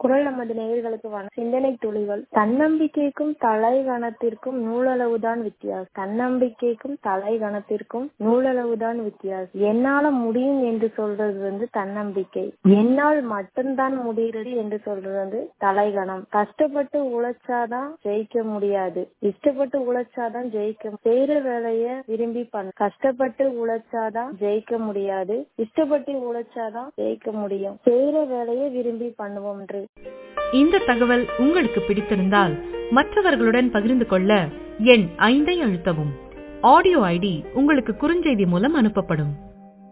குரல் நமது நேயர்களுக்கு வண சிந்தனை துளிகள் தன்னம்பிக்கைக்கும் தலைகணத்திற்கும் நூலளவுதான் வித்தியாசம் தன்னம்பிக்கைக்கும் தலைகணத்திற்கும் நூலளவுதான் வித்தியாசம் என்னால முடியும் என்று சொல்றது வந்து தன்னம்பிக்கை என்னால் மட்டும்தான் முடிகிறது என்று சொல்றது வந்து தலைகணம் கஷ்டப்பட்டு உழைச்சாதான் ஜெயிக்க முடியாது இஷ்டப்பட்டு உழைச்சாதான் ஜெயிக்க செய்யற வேலைய விரும்பி பண்ண கஷ்டப்பட்டு உழைச்சாதான் ஜெயிக்க முடியாது இஷ்டப்பட்டு உழைச்சாதான் ஜெயிக்க முடியும் செய்யற வேலையை விரும்பி பண்ணுவோம் என்று இந்த தகவல் உங்களுக்கு பிடித்திருந்தால் மற்றவர்களுடன் பகிர்ந்து கொள்ள எண் ஐந்தை அழுத்தவும் ஆடியோ ஐடி உங்களுக்கு குறுஞ்செய்தி மூலம் அனுப்பப்படும்